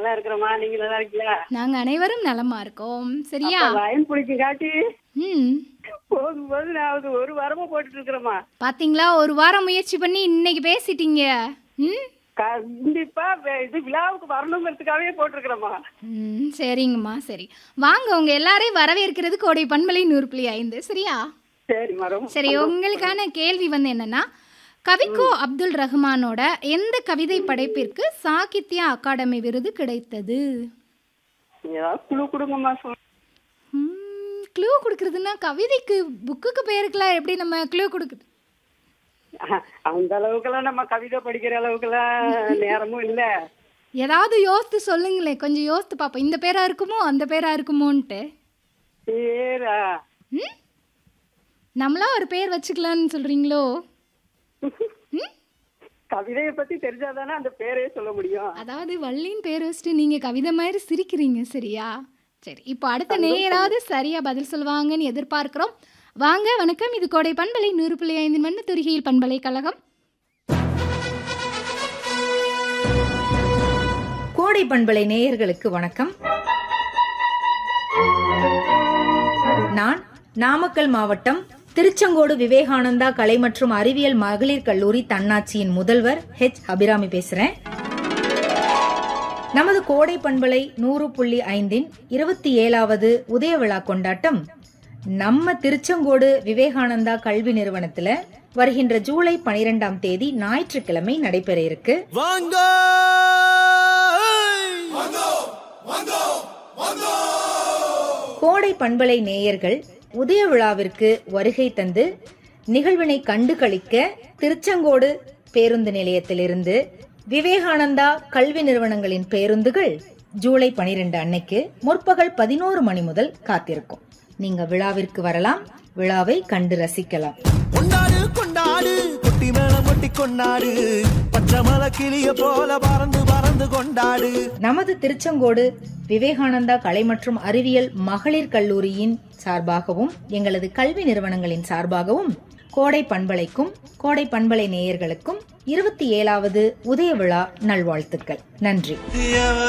நல்லா இருக்கிறோமா நீங்க நல்லா இருக்கீங்களா நாங்க அனைவரும் நலமா இருக்கோம் சரியா வயன் பிடிக்கும் காட்டி ம் போதும் போது நான் அது ஒரு வாரமா போட்டுட்டு இருக்கிறேம்மா பாத்தீங்களா ஒரு வாரம் முயற்சி பண்ணி இன்னைக்கு பேசிட்டீங்க ம் கண்டிப்பா வே- இது விழாவுக்கு வரணுங்கிறதுக்காகவே போட்டிருக்கிறேம்மா ம் சரிங்கம்மா சரி வாங்க உங்க எல்லாரையும் வரவேற்கிறது கோடை பண்பலை நூறு புள்ளி ஐந்து சரியா சரிம்மா ரொம்ப சரி உங்களுக்கான கேள்வி வந்து என்னன்னா கவிக்கோ அப்துல் ரஹ்மானோட எந்த கவிதை படைப்பிற்கு சாகித்ய அகாடமி விருது கிடைத்தது ஏதாவது குழு கொடுங்கம்மா சொல் க்ளூ கொடுக்குறதுன்னா கவிதைக்கு புக்குக்கு பேருக்குலாம் எப்படி நம்ம க்ளூ கொடுக்குது அஹ், அந்த அளவுக்கெல்லாம் நம்ம கவிதை படிக்கிற அளவுக்கெல்லாம் நேரமும் இல்ல ஏதாவது யோசித்து சொல்லுங்களேன் கொஞ்சம் யோசித்து பார்ப்போம் இந்த பேரா இருக்குமோ அந்த பேரா இருக்குமோன்ட்டு பேரா ம் நம்மளா ஒரு பேர் வச்சுக்கலான்னு சொல்றீங்களோ ம் கவிதையை பத்தி தெரிஞ்சாதானே அந்த பேரே சொல்ல முடியும் அதாவது வள்ளின்னு பேர் வச்சுட்டு நீங்கள் கவிதை மாதிரி சிரிக்கிறீங்க சரியா சரி இப்போ அடுத்த நேராவது சரியா பதில் சொல்லுவாங்கன்னு எதிர்பார்க்கிறோம் வாங்க வணக்கம் இது கோடை பண்பலை நூறு புள்ளி ஐந்து மண்ணு துரிகையில் பண்பலை கழகம் கோடை பண்பலை நேயர்களுக்கு வணக்கம் நான் நாமக்கல் மாவட்டம் திருச்செங்கோடு விவேகானந்தா கலை மற்றும் அறிவியல் மகளிர் கல்லூரி தன்னாட்சியின் முதல்வர் ஹெச் அபிராமி பேசுறேன் நமது கோடை பண்பலை நூறு புள்ளி ஐந்தின் இருபத்தி ஏழாவது உதய விழா கொண்டாட்டம் நம்ம திருச்செங்கோடு விவேகானந்தா கல்வி நிறுவனத்துல வருகின்ற ஜூலை பனிரெண்டாம் தேதி ஞாயிற்றுக்கிழமை நடைபெற இருக்கு வாங்க கோடை பண்பலை நேயர்கள் உதய விழாவிற்கு வருகை தந்து நிகழ்வினை கண்டு களிக்க திருச்செங்கோடு பேருந்து நிலையத்திலிருந்து விவேகானந்தா கல்வி நிறுவனங்களின் பேருந்துகள் ஜூலை 12 அன்னைக்கு முற்பகல் பதினோரு மணி முதல் காத்திருக்கும் நீங்க விழாவிற்கு வரலாம் விழாவை கண்டு ரசிக்கலாம் கொண்டாடு கொண்டாடு குட்டி மேளம் கொட்டி கொண்டாடு பச்சை மலை கிளிய போல பறந்து பறந்து கொண்டாடு நமது திருச்செங்கோடு விவேகானந்தா கலை மற்றும் அறிவியல் மகளிர் கல்லூரியின் சார்பாகவும் எங்களது கல்வி நிறுவனங்களின் சார்பாகவும் கோடை பண்பலைக்கும் கோடை பண்பலை நேயர்களுக்கும் இருபத்தி ஏழாவது உதய விழா நல்வாழ்த்துக்கள் நன்றி